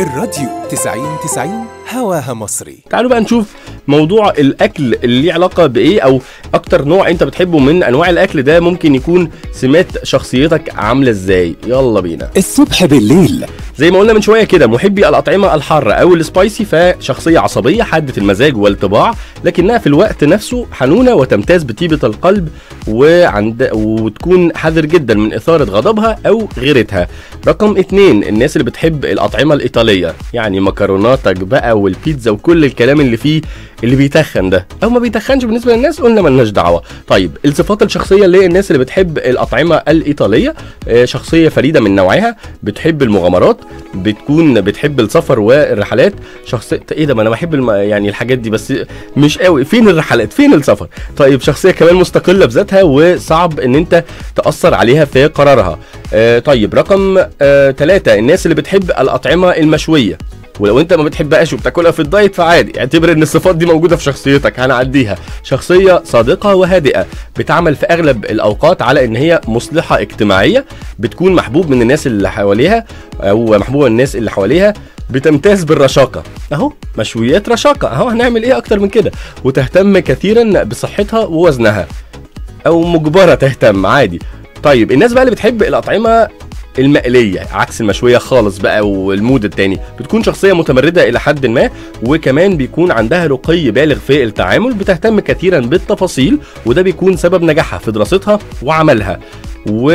الراديو 90 90 هواها مصري تعالوا بقى نشوف موضوع الاكل اللي ليه علاقه بايه او اكتر نوع انت بتحبه من انواع الاكل ده ممكن يكون سمات شخصيتك عامله ازاي يلا بينا الصبح بالليل زي ما قلنا من شويه كده محبي الاطعمه الحاره او السبايسي فشخصيه عصبيه حاده المزاج والطباع لكنها في الوقت نفسه حنونه وتمتاز بطيبه القلب وعند وتكون حذر جدا من اثاره غضبها او غيرتها رقم اتنين الناس اللي بتحب الاطعمه الايطاليه يعني مكروناتك بقى والبيتزا وكل الكلام اللي فيه اللي بيتخن ده او ما بيتخنش بالنسبه للناس قلنا ملناش دعوه طيب الصفات الشخصيه للناس اللي بتحب الاطعمه الايطاليه آه، شخصيه فريده من نوعها بتحب المغامرات بتكون بتحب السفر والرحلات شخصيه ايه ده ما انا بحب الم... يعني الحاجات دي بس مش قوي فين الرحلات فين السفر طيب شخصيه كمان مستقله بذاتها وصعب ان انت تاثر عليها في قرارها آه طيب رقم آه ثلاثة الناس اللي بتحب الاطعمه المشويه ولو انت ما بتحبهاش وبتاكلها في الدايت فعادي اعتبر ان الصفات دي موجوده في شخصيتك هنعديها شخصيه صادقه وهادئه بتعمل في اغلب الاوقات على ان هي مصلحه اجتماعيه بتكون محبوب من الناس اللي حواليها او محبوبه من الناس اللي حواليها بتمتاز بالرشاقه اهو مشويات رشاقه اهو هنعمل ايه اكتر من كده وتهتم كثيرا بصحتها ووزنها او مجبره تهتم عادي طيب الناس بقى اللي بتحب الاطعمه المقليه عكس المشويه خالص بقى والمود التاني بتكون شخصيه متمرده الى حد ما وكمان بيكون عندها رقي بالغ في التعامل بتهتم كثيرا بالتفاصيل وده بيكون سبب نجاحها في دراستها وعملها و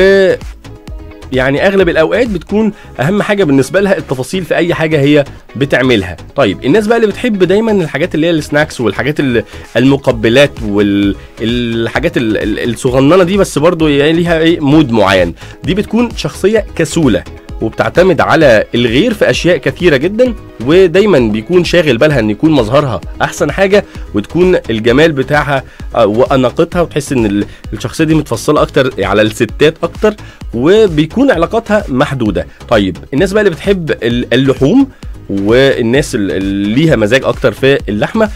يعني اغلب الاوقات بتكون اهم حاجه بالنسبه لها التفاصيل في اي حاجه هي بتعملها طيب الناس بقى اللي بتحب دايما الحاجات اللي هي السناكس والحاجات ال- المقبلات والحاجات الصغننه دي بس برضو يعني ليها ايه مود معين دي بتكون شخصيه كسوله وبتعتمد على الغير في اشياء كثيره جدا ودايما بيكون شاغل بالها ان يكون مظهرها احسن حاجه وتكون الجمال بتاعها آه، واناقتها وتحس ان ال- الشخصيه دي متفصله اكتر على الستات اكتر وبيكون علاقاتها محدوده طيب الناس بقى اللي بتحب ال- اللحوم والناس ال- اللي ليها مزاج اكتر في اللحمه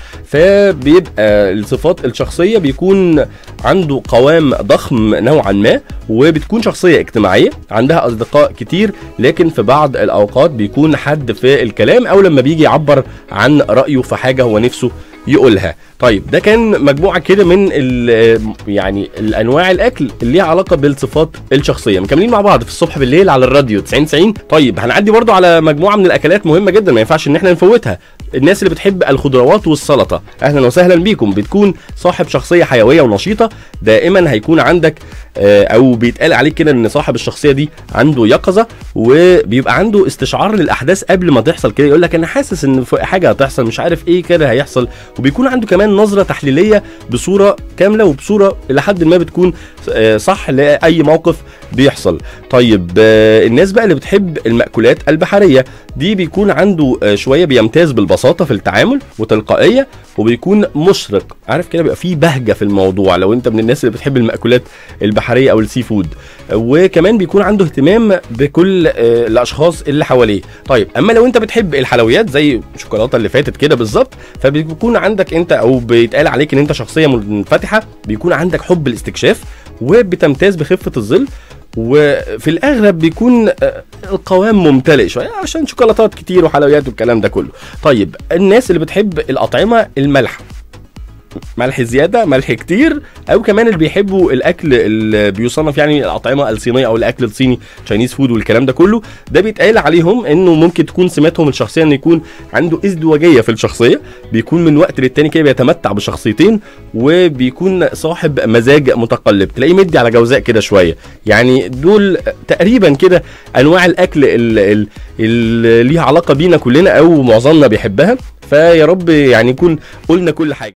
فبيبقى الصفات الشخصيه بيكون عنده قوام ضخم نوعا ما وبتكون شخصيه اجتماعيه عندها اصدقاء كتير لكن في بعض الاوقات بيكون حد في الكلام او لما بيجي يعبر عن رايه في حاجه هو نفسه يقولها طيب ده كان مجموعه كده من ال- يعني الانواع الاكل اللي ليها علاقه بالصفات الشخصيه مكملين مع بعض في الصبح بالليل على الراديو 90 90 طيب هنعدي برضو على مجموعه من الاكلات مهمه جدا ما ينفعش ان احنا نفوتها الناس اللي بتحب الخضروات والسلطه اهلا وسهلا بيكم بتكون صاحب شخصيه حيويه ونشيطه دائما هيكون عندك آه، او بيتقال عليك كده ان صاحب الشخصيه دي عنده يقظه وبيبقى عنده استشعار للاحداث قبل ما تحصل كده يقول لك انا حاسس ان في حاجه هتحصل مش عارف ايه كده هيحصل وبيكون عنده كمان نظره تحليليه بصوره كامله وبصوره الى حد ما بتكون آه، صح لاي موقف بيحصل طيب آه، الناس بقى اللي بتحب المأكولات البحريه دي بيكون عنده آه، شويه بيمتاز بالبساطه في التعامل وتلقائيه وبيكون مشرق عارف كده بيبقى فيه بهجه في الموضوع لو انت من الناس اللي بتحب المأكولات البحريه او السي فود وكمان بيكون عنده اهتمام بكل آه، الاشخاص اللي حواليه طيب اما لو انت بتحب الحلويات زي الشوكولاته اللي فاتت كده بالظبط فبيكون عندك انت او بيتقال عليك ان انت شخصيه منفتحه بيكون عندك حب الاستكشاف وبتمتاز بخفه الظل وفي الاغلب بيكون آه، القوام ممتلئ شويه عشان شوكولاتات كتير وحلويات والكلام ده كله طيب الناس اللي بتحب الاطعمه المالحه ملح زياده ملح كتير او كمان اللي بيحبوا الاكل اللي بيصنف يعني الاطعمه الصينيه او الاكل الصيني تشاينيز فود والكلام ده كله ده بيتقال عليهم انه ممكن تكون سماتهم الشخصيه ان يكون عنده ازدواجيه في الشخصيه بيكون من وقت للتاني كده بيتمتع بشخصيتين وبيكون صاحب مزاج متقلب تلاقيه مدي على جوزاء كده شويه يعني دول تقريبا كده انواع الاكل ال- ال- اللي ليها علاقه بينا كلنا او معظمنا بيحبها فيا رب يعني يكون قلنا كل حاجه